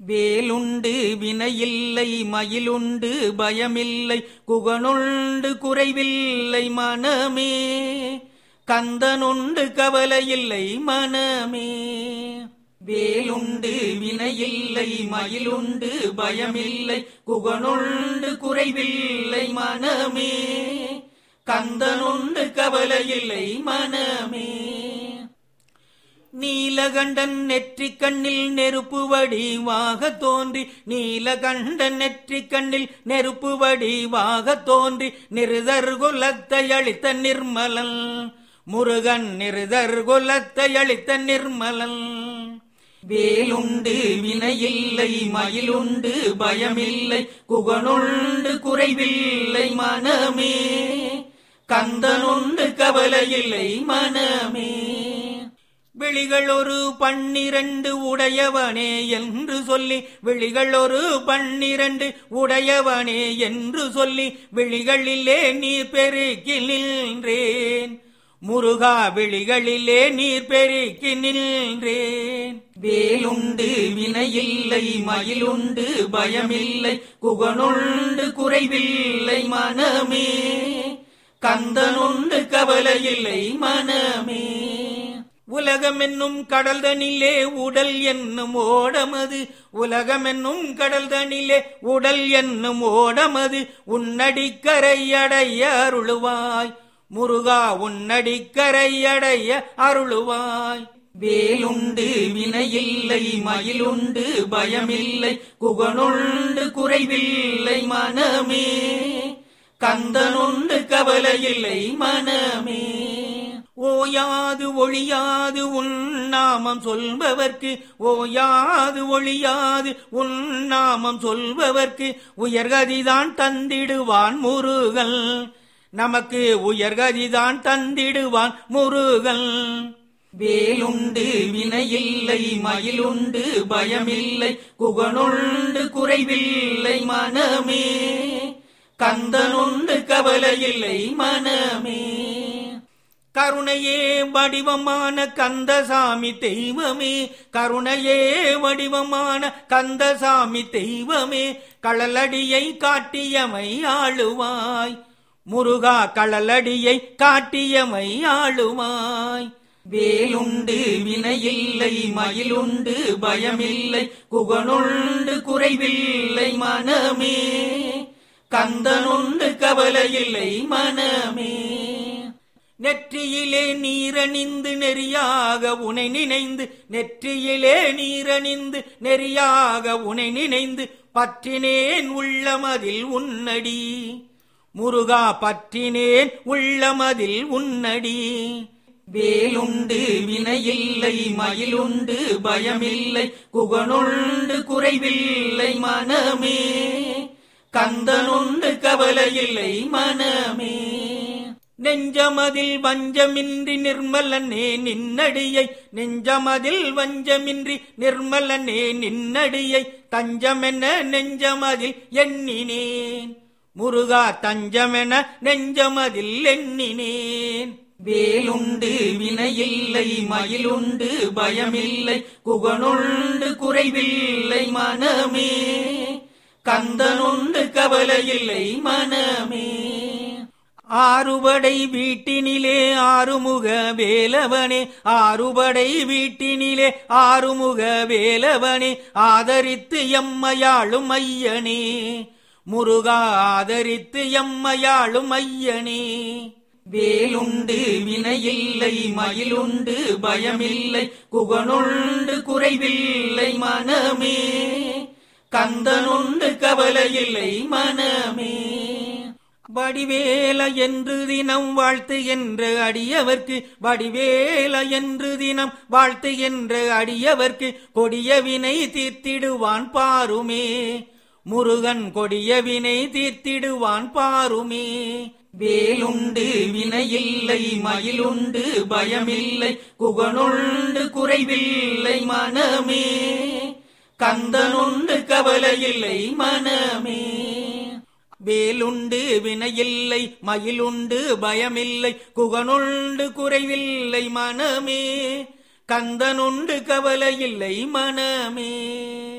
வேலுண்டு வினையில்லை மயிலுண்டு பயமில்லை குகனுண்டு குறைவில்லை மனமே கந்தனுண்டு கவலையில்லை மனமே வேலுண்டு வினையில்லை மயிலுண்டு பயமில்லை குகனுண்டு குறைவில்லை மனமே கந்தனுண்டு கவலையில்லை மனமே நீலகண்டன் நெற்றிக் கண்ணில் நெருப்பு வடிவாக தோன்றி நீலகண்டன் நெற்றிக் கண்ணில் நெருப்பு வடிவாக தோன்றி நிருதர் குலத்தை அளித்த நிர்மலன் முருகன் நிருதர் குலத்தை அளித்த நிர்மலன் வேலுண்டு வினையில்லை மயிலுண்டு பயமில்லை குகனுண்டு குறைவில்லை மனமே கந்தனுண்டு கவலையில்லை மனமே விழிகள் ஒரு பன்னிரண்டு உடையவனே என்று சொல்லி விழிகள் ஒரு பன்னிரண்டு உடையவனே என்று சொல்லி விழிகளிலே நீர் பெருக்கி நின்றேன் முருகா விழிகளிலே நீர் பெருக்கி நின்றேன் வேலுண்டு வினையில்லை மயிலுண்டு பயமில்லை குகனுண்டு குறைவில்லை மனமே கந்தனுண்டு கவலையில்லை மனமே உலகம் என்னும் கடல் தனிலே உடல் என்னும் ஓடமது உலகம் என்னும் கடல் தனிலே உடல் என்னும் ஓடமது உன்னடிக்கரை அடைய அருளுவாய் முருகா உன்னடிக்கரை அடைய அருளுவாய் வேலுண்டு வினையில்லை மயிலுண்டு பயமில்லை குகனுண்டு குறைவில்லை மனமே கந்தனுண்டு கவலையில்லை மனமே ஓயாது ஒழியாது உன் நாமம் சொல்பவர்க்கு ஓயாது ஒழியாது உன் நாமம் சொல்பவர்க்கு உயர்கதிதான் தந்திடுவான் முருகல் நமக்கு உயர்கதிதான் தந்திடுவான் முருகல் வேலுண்டு வினையில்லை மயிலுண்டு பயமில்லை குகனுண்டு குறைவில்லை மனமே கந்தனுண்டு கவலையில்லை மனமே கருணையே வடிவமான கந்தசாமி தெய்வமே கருணையே வடிவமான கந்தசாமி தெய்வமே களலடியை காட்டியமை ஆளுவாய் முருகா களலடியை காட்டியமை ஆளுவாய் வேலுண்டு வினையில்லை மயிலுண்டு பயமில்லை குகனுண்டு குறைவில்லை மனமே கந்தனுண்டு கவலையில்லை மனமே நெற்றியிலே நீரணிந்து நெறியாக உனை நினைந்து நெற்றியிலே நீரணிந்து நெறியாக உனை நினைந்து பற்றினேன் உள்ளமதில் உன்னடி முருகா பற்றினேன் உள்ளமதில் உன்னடி வேலுண்டு வினையில்லை மயிலுண்டு பயமில்லை குகனுண்டு குறைவில்லை மனமே கந்தனுண்டு கவலையில்லை மனமே நெஞ்சமதில் வஞ்சமின்றி நிர்மலனே நின்னடியை நெஞ்சமதில் வஞ்சமின்றி நிர்மலனே நின்னடியை தஞ்சமென நெஞ்சமதில் எண்ணினேன் முருகா தஞ்சமென நெஞ்சமதில் எண்ணினேன் வேலுண்டு வினையில்லை மயிலுண்டு பயமில்லை குகனுண்டு குறைவில்லை மனமே கந்தனுண்டு கவலையில்லை மனமே ஆறுபடை வீட்டினிலே ஆறுமுக வேலவனே ஆறுபடை வீட்டினிலே ஆறுமுக வேலவனே ஆதரித்து எம்மையாளும் ஐயனே முருகா ஆதரித்து எம்மையாளும் ஐயனே வேலுண்டு வினையில்லை மயிலுண்டு பயமில்லை குகனுண்டு குறைவில்லை மனமே கந்தனுண்டு கவலையில்லை மனமே வடிவேல என்று தினம் வாழ்த்து என்ற அடியவர்க்கு வடிவேல என்று தினம் வாழ்த்து என்ற அடியவர்க்கு கொடிய வினை தீர்த்திடுவான் பாருமே முருகன் கொடிய வினை தீர்த்திடுவான் பாருமே வேலுண்டு வினையில்லை மயிலுண்டு பயமில்லை குகனுண்டு குறைவில்லை மனமே கந்தனுண்டு கவலையில்லை மனமே வேலுண்டு வினையில்லை மயிலுண்டு பயமில்லை குகனுண்டு குறைவில்லை மனமே கந்தனுண்டு கவலையில்லை மனமே